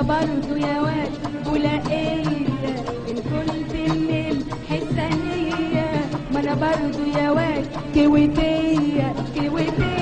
برضو يا واد بولائية إن كنت من الحسنية ما أنا برضو يا واد كويتية كويتية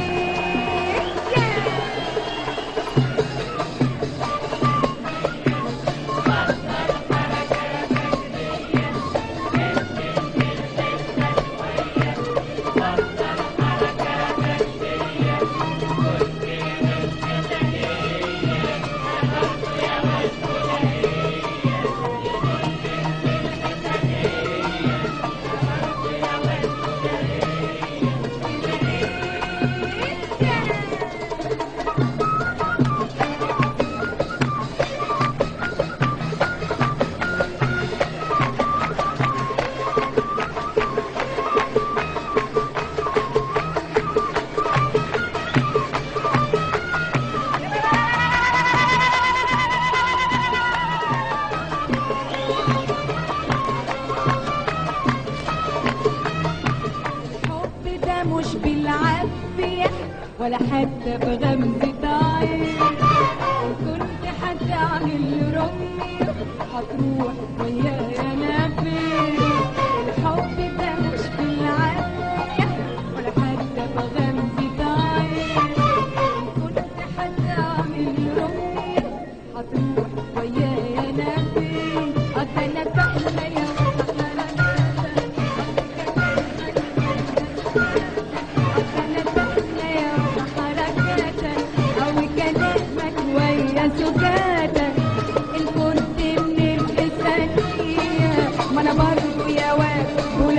الحب ده مش بالعافية ولا حتى بغمزة عين لو كنت هتعمل رمي هتروح ويايا انا فين الحب ده مش بالعافية ولا حتى بغمزة عين لو كنت هتعمل رمي هتروح ويايا انا فين أصل انا فاهمة يا أنا فاهمة يا حركاتك أو كلامك ويا سكاتك إن كنت من الحسنية ما أنا برضو يا واد